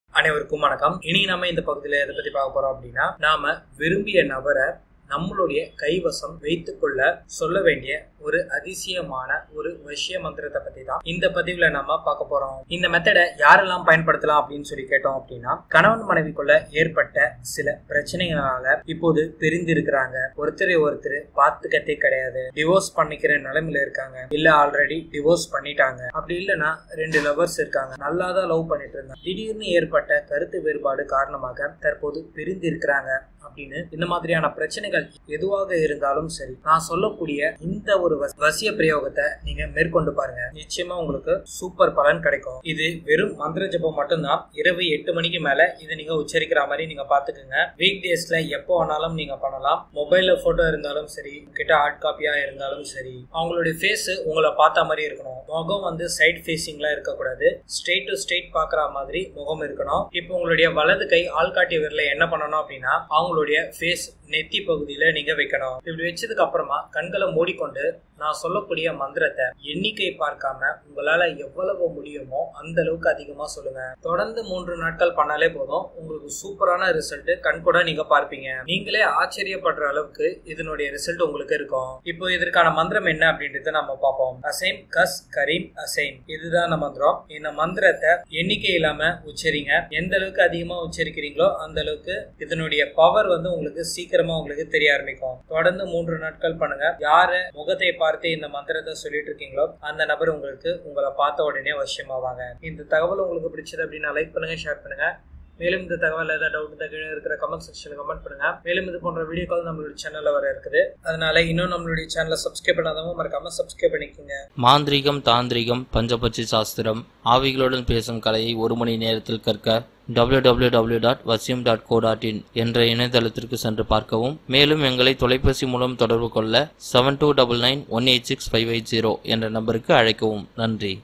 அனைவருக்கும் வணக்கம் இனி நம்ம இந்த பகுதியில் எதை பத்தி பார்க்க போறோம் அப்படின்னா நாம விரும்பிய நபரை நம்மளுடைய கைவசம் வைத்துக்கொள்ள சொல்ல வேண்டிய ஒரு அதிசயமான ஒரு விஷய மந்திரத்தை பத்தி தான் இந்த பதிவுல நம்ம பார்க்க போறோம் இந்த மெத்தடை யாரெல்லாம் பயன்படுத்தலாம் அப்படின்னு சொல்லி கேட்டோம் அப்படின்னா கணவன் மனைவிக்குள்ள ஏற்பட்ட சில பிரச்சனைகளால இப்போது பிரிந்திருக்கிறாங்க ஒருத்தரை ஒருத்தர் பார்த்துக்கத்தே கிடையாது டிவோர்ஸ் பண்ணிக்கிற நிலைமையில இருக்காங்க இல்ல ஆல்ரெடி டிவோர்ஸ் பண்ணிட்டாங்க அப்படி இல்லைன்னா ரெண்டு லவர்ஸ் இருக்காங்க நல்லா தான் லவ் பண்ணிட்டு இருந்தாங்க திடீர்னு ஏற்பட்ட கருத்து வேறுபாடு காரணமாக தற்போது பிரிந்து இருக்கிறாங்க அப்படின்னு இந்த மாதிரியான பிரச்சனைகள் எதுவாக இருந்தாலும் சரி நான் சொல்லக்கூடிய இந்த ஒரு வஸ்- வசிய பிரயோகத்தை நீங்க மேற்கொண்டு பாருங்க நிச்சயமா உங்களுக்கு சூப்பர் பலன் கிடைக்கும் இது வெறும் மந்திர ஜபம் மட்டும்தான் இரவு எட்டு மணிக்கு மேல இதை நீங்க உச்சரிக்கிற மாதிரி நீங்க பாத்துக்கோங்க வீக் டேஸ்ல எப்போ வேணாலும் நீங்க பண்ணலாம் மொபைல்ல போட்டோ இருந்தாலும் சரி கிட்ட ஹார்ட் காப்பியா இருந்தாலும் சரி அவங்களுடைய ஃபேஸ் உங்களை பார்த்த மாதிரி இருக்கணும் முகம் வந்து சைட் ஃபேஸிங்ல இருக்கக்கூடாது ஸ்ட்ரெயிட் டு ஸ்ட்ரெயிட் பாக்குற மாதிரி முகம் இருக்கணும் இப்போ உங்களுடைய வலது கை ஆள்காட்டி விரல என்ன பண்ணணும் அப்படின்னா அவங்களுடைய ஃபேஸ் நெத்தி பகுதியில நீங்க வைக்கணும் இப்படி வச்சதுக்கு அப்புறமா கண்களை மூடிக்கொண்டு நான் சொல்லக்கூடிய மந்திரத்தை எண்ணிக்கை பார்க்காம உங்களால எவ்வளவு முடியுமோ அந்த அளவுக்கு அதிகமா சொல்லுங்க தொடர்ந்து மூன்று நாட்கள் பண்ணாலே போதும் உங்களுக்கு சூப்பரான ரிசல்ட் கண் கூட நீங்க பார்ப்பீங்க நீங்களே ஆச்சரியப்படுற அளவுக்கு இதனுடைய ரிசல்ட் உங்களுக்கு இருக்கும் இப்போ இதற்கான மந்திரம் என்ன அப்படின்றத நம்ம பார்ப்போம் அசைம் கஸ் கரீம் அசைம் இதுதான் அந்த மந்திரம் இந்த மந்திரத்தை எண்ணிக்கை இல்லாம உச்சரிங்க எந்த அளவுக்கு அதிகமா உச்சரிக்கிறீங்களோ அந்த அளவுக்கு இதனுடைய பவர் வந்து உங்களுக்கு சீக்கிரமா உங்களுக்கு தெரிய ஆரம்பிக்கும் தொடர்ந்து மூன்று நாட்கள் பண்ணுங்க யாரு முகத்தை பார்த்து இந்த மந்திரத்தை சொல்லிட்டு இருக்கீங்களோ அந்த நபர் உங்களுக்கு உங்களை பார்த்த உடனே வசியமாவாங்க இந்த தகவல் உங்களுக்கு பிடிச்சது அப்படின்னா லைக் பண்ணுங்க ஷேர் பண்ணுங்க மேலும் இந்த தகவல் ஏதாவது டவுட் இருந்தால் கீழே இருக்கிற கமெண்ட் செக்ஷனில் கமெண்ட் பண்ணுங்க மேலும் இது போன்ற வீடியோக்கள் நம்மளுடைய சேனல்ல வர இருக்குது அதனால இன்னும் நம்மளுடைய சேனலை சப்ஸ்கிரைப் பண்ணாதவங்க மறக்காம சப்ஸ்கிரைப் பண்ணிக்கோங்க மாந்திரீகம் தாந்திரிகம் பஞ்சபட்சி சாஸ்திரம் ஆவிகளுடன் பேசும் கலையை ஒரு மணி நேரத்தில் கற்க www.vasim.co.in டாட் வசியம் டாட் கோ டாட் இன் என்ற இணையதளத்திற்கு சென்று பார்க்கவும் மேலும் எங்களை தொலைபேசி மூலம் தொடர்பு கொள்ள seven two double nine one eight six five eight zero என்ற நம்பருக்கு அழைக்கவும் நன்றி